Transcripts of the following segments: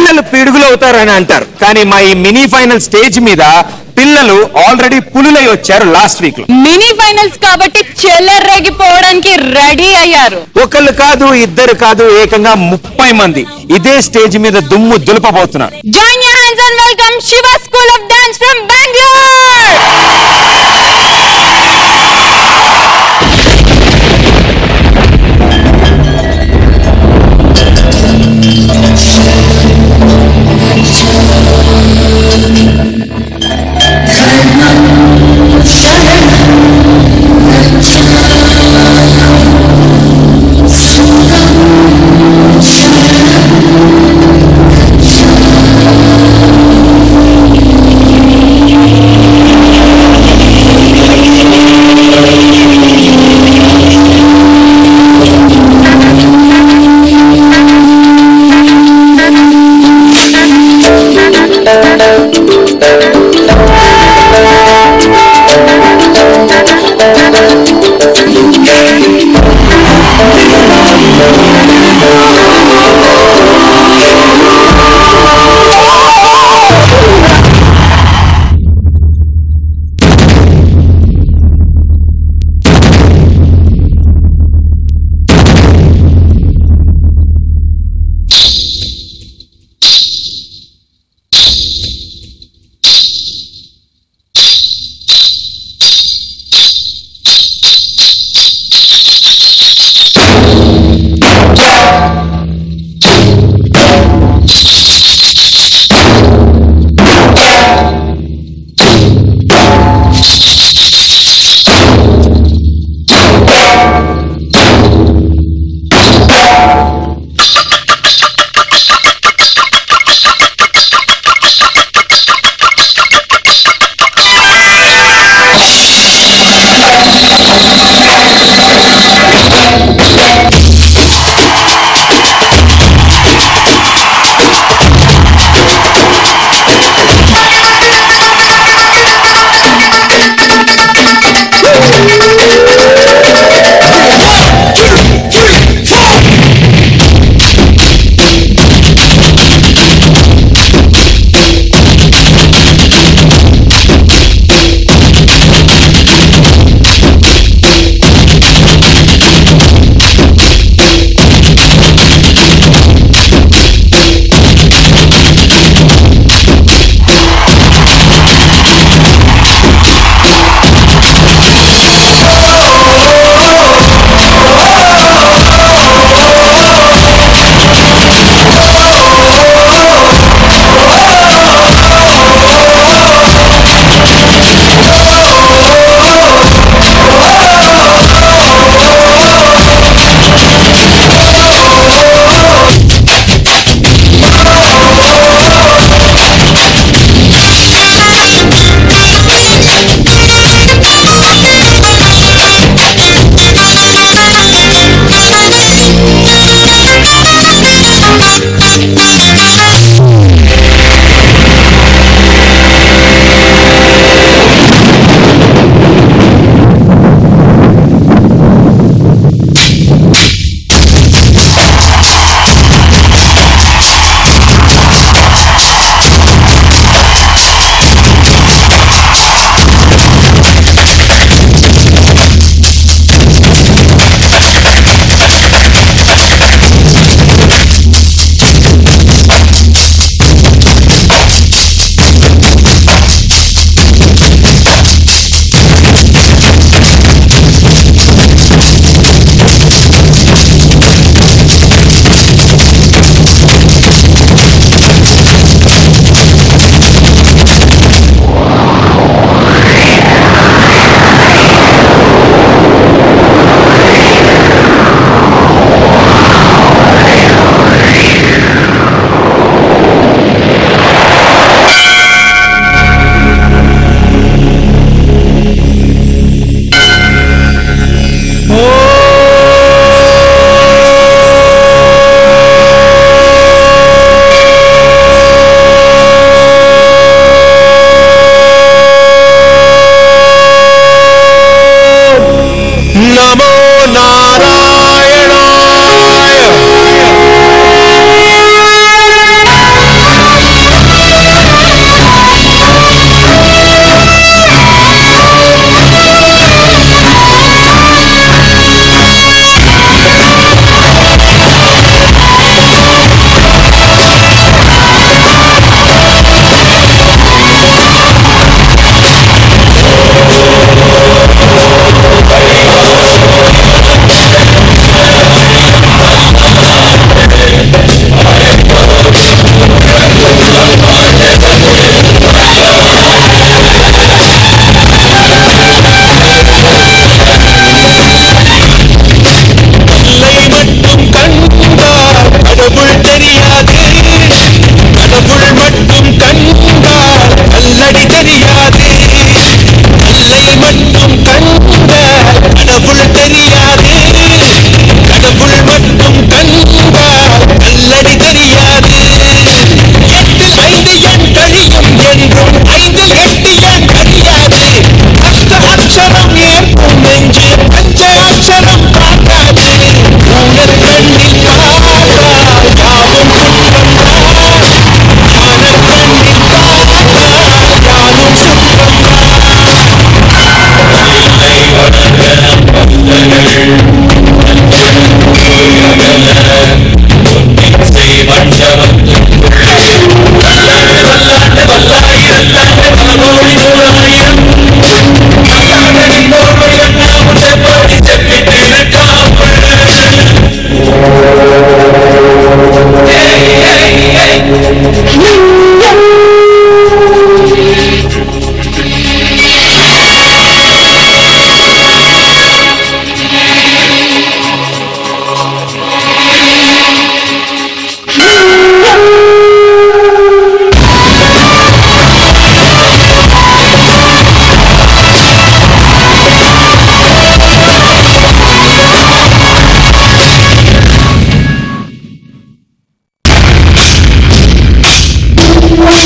పిల్లలు పిడుగులు అవుతారని అంటారు కానీ మా ఈ మినీ ఫైనల్ స్టేజ్ మీద పిల్లలు ఆల్రెడీ పులులై వచ్చారు లాస్ట్ వీక్ లో మినీ ఫైనల్స్ కాబట్టి చెల్లరేగిపోవడానికి రెడీ అయ్యారు ఒకళ్ళు కాదు ఇద్దరు కాదు ఏకంగా ముప్పై మంది ఇదే స్టేజ్ మీద దుమ్ము దులపబోతున్నారు join your hands and welcome Shiva school of dance from Bengaluru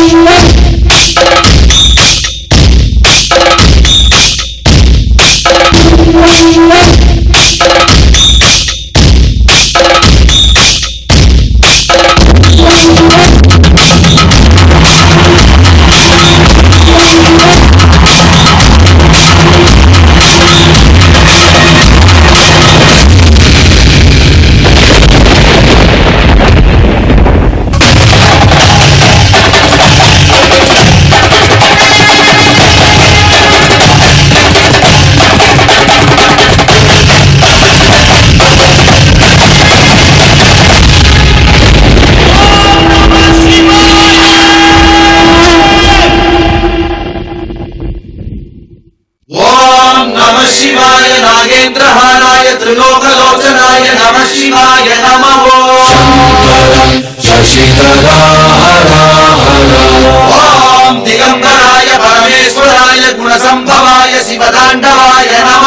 ఓం నమ శివాయ నాగేంద్రహారాయ త్రిలోకలోచనాయ నమ శివాయ నమ ఓం దిగంబరాయ పరమేశ్వరాయ గుణసంభవాయ శివతాండవాయ నమ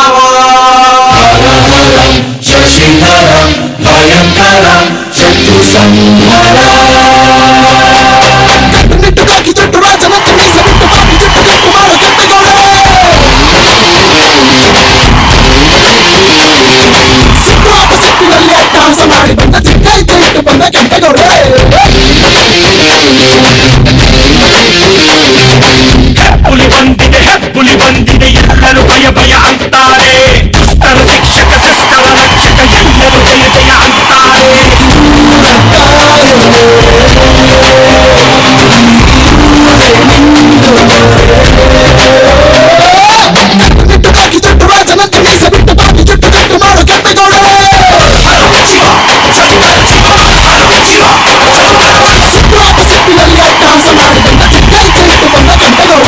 శశిధరం భయంకరం శత్రు కట్టునిట్టుకాకి చుట్టూ రాజమంత మీస విట్టు పాపి చుట్టు కట్టు మాడ ಸಿಟ್ಟು ಸಿಟ್ಟಿನಲ್ಲಿ ಅಟ್ಟಾಸ ಮಾಡಿ ಬಂದ ಚಿಕ್ಕೈತೆ ಇಟ್ಟು ಬಂದ ಕೆಂಪೇಗೌಡ పులి ಬಂದಿದೆ ಹೆಪ್ಪುಲಿ ಬಂದಿದೆ ಎಲ್ಲರೂ ಭಯ ಭಯ ಅಂತಾರೆ ದುಷ್ಟರ ಶಿಕ್ಷಕ ಶಿಷ್ಟರ ರಕ್ಷಕ ಎಲ್ಲರೂ ಜಯ ಜಯ ಅಂತಾರೆ ಕಟ್ಟುನಿಟ್ಟುಕಾಕಿ చుట్టూ రాజమంత మీస విట్టు పాపి చుట్టు కట్టు మాడ ಕೆಂಪೇಗೌಡ ಸಿಟ್ಟು ಸಿಟ್ಟಿನಲ್ಲಿ ಅಟ್ಟಾಸ ಮಾಡಿ ಬಂದ ಚಿಕ್ಕೈತೆ ಇಟ್ಟು ಬಂದ ಕೆಂಪೇಗೌಡ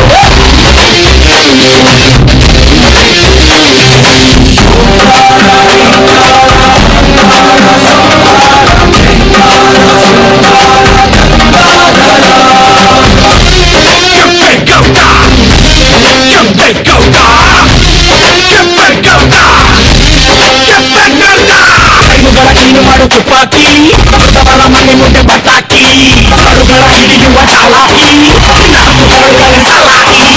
ಕೆಂಪೇಗೌಡ ಕೆಂಪೇಗೌಡ ಕೆಂಪೇಗೌಡ ಕೆಂಪೇಗೌಡ ಕೈನುಗಳ ಕೀನು ಮಾಡು ತುಪ್ಪಾಕಿ ಮೃತವರ ಮನೆ ಮುಂದೆ ಪಟಾಕಿ ಕರುಗಳ ಹಿಡಿಯುವ ಚಾಲಾಕಿ ನಾಮುಗಳ ಸಲಾಕಿ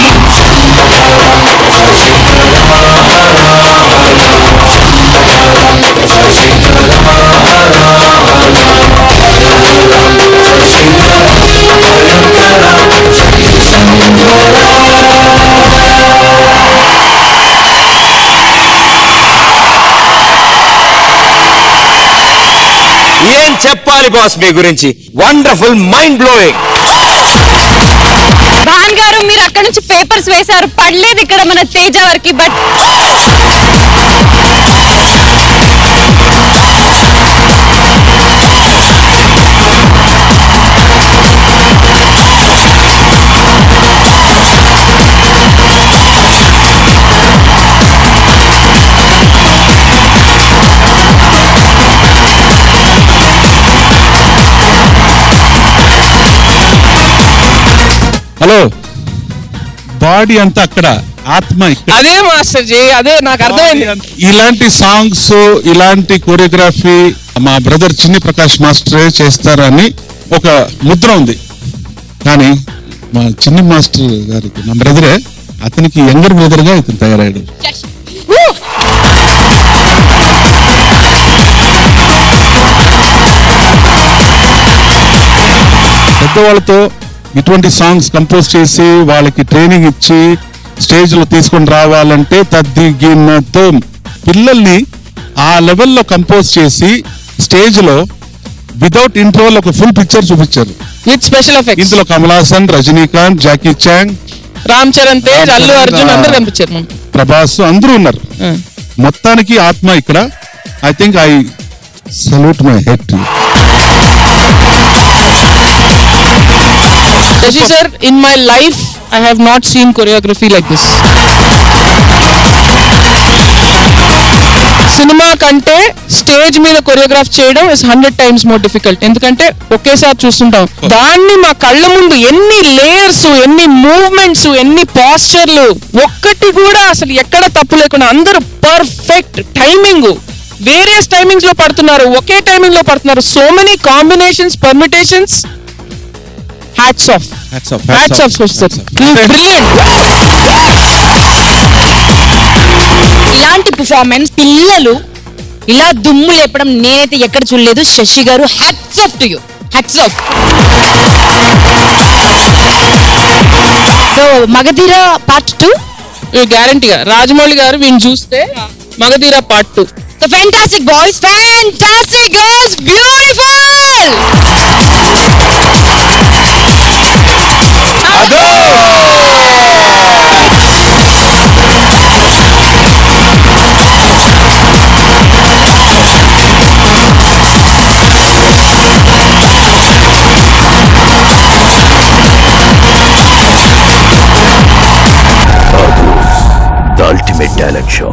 ఏం చెప్పాలి బాస్ మీ గురించి వండర్ఫుల్ మైండ్ బ్లోయింగ్ భాన్ గారు మీరు అక్కడ నుంచి పేపర్స్ వేశారు పడలేదు ఇక్కడ మన తేజ వారికి బట్ హలో బాడీ అంతా అక్కడ ఆత్మ ఇక్కడ అదే మాస్టర్ జీ అదే నాకు అర్థమైంది ఇలాంటి సాంగ్స్ ఇలాంటి కోరియోగ్రఫీ మా బ్రదర్ చిన్ని ప్రకాష్ మాస్టరే చేస్తారని ఒక ముద్ర ఉంది కానీ మా చిన్ని మాస్టర్ గారికి మా బ్రదరే అతనికి యంగర్ బ్రదర్ గా ఇతను తయారయ్యాడు పెద్దవాళ్ళతో ఇటువంటి సాంగ్స్ కంపోజ్ చేసి వాళ్ళకి ట్రైనింగ్ ఇచ్చి స్టేజ్ లో తీసుకొని రావాలంటే తద్దిగినతో పిల్లల్ని ఆ లెవెల్లో కంపోజ్ చేసి స్టేజ్ లో వితౌట్ ఇంట్రోల్ ఒక ఫుల్ పిక్చర్ చూపించారు విత్ స్పెషల్ ఎఫెక్ట్స్ ఇందులో కమల్ హాసన్ రజనీకాంత్ జాకీ చాంగ్ రామ్ చరణ్ తేజ్ అల్లు అర్జున్ అందరు కనిపించారు మనం ప్రభాస్ అందరూ ఉన్నారు మొత్తానికి ఆత్మ ఇక్కడ I think I salute my head Shashi sir in my life I have not seen choreography like this cinema కంటే స్టేజ్ మీద కొరియోగ్రాఫ్ చేయడం is hundred times more difficult ఎందుకంటే ఒకేసారి చూస్తుంటాం దాన్ని మా కళ్ళ ముందు ఎన్ని లేయర్స్ ఎన్ని మూవ్మెంట్స్ ఎన్ని పాస్చర్లు ఒక్కటి కూడా అసలు ఎక్కడ తప్పు లేకుండా అందరూ పర్ఫెక్ట్ టైమింగ్ వేరియస్ టైమింగ్స్ లో పడుతున్నారు ఒకే టైమింగ్ లో పడుతున్నారు so many combinations permutations hats off Hats off, hats hats off, off Shashi sir hats off. Brilliant ఇలాంటి పర్ఫార్మెన్స్ పిల్లలు ఇలా దుమ్ము లేపడం నేనైతే ఎక్కడ చూడలేదు Shashi garu hats off to you hats off so Magadheera part two గ్యారంటీగా రాజమౌళి గారు వీళ్ళు చూస్తే Magadheera part two the fantastic boys fantastic girls beautiful అదో the ultimate talent show.